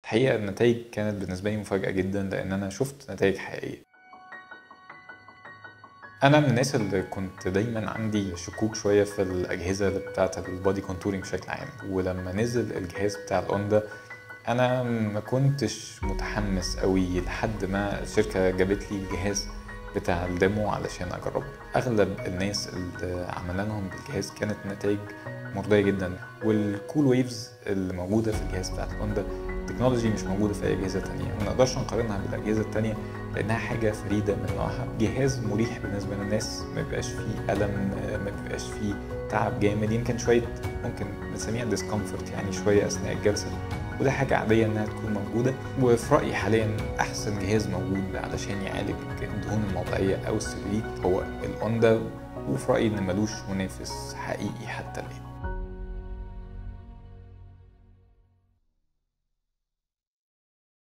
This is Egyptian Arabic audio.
الحقيقة النتائج كانت بالنسبة لي مفاجأة جدا لأن أنا شفت نتائج حقيقية أنا من الناس اللي كنت دايما عندي شكوك شوية في الأجهزة بتاعة البادي كونتورنج بشكل عام ولما نزل الجهاز بتاع الأوندا أنا ما كنتش متحمس قوي لحد ما الشركة جابت لي الجهاز بتاع الديمو علشان أجربه أغلب الناس اللي عملنا لهم بالجهاز كانت نتائج مرضية جدا والكول ويفز اللي موجودة في الجهاز بتاع الأوندا تكنولوجي مش موجودة في أي أجهزة تانية ما نقدرش نقارنها بالأجهزة التانية لأنها حاجة فريدة من نوعها جهاز مريح بالنسبة للناس ما بيبقاش فيه ألم ما بيبقاش فيه تعب جامد يمكن شوية ممكن بنسميها ديسكمفورت يعني شوية أثناء الجلسة وده حاجة عادية إنها تكون موجودة وفي رأيي حاليا أحسن جهاز موجود علشان يعالج الدهون الموضعية أو السلوليت هو الأوندا وفي رأيي إن ملوش منافس حقيقي حتى الآن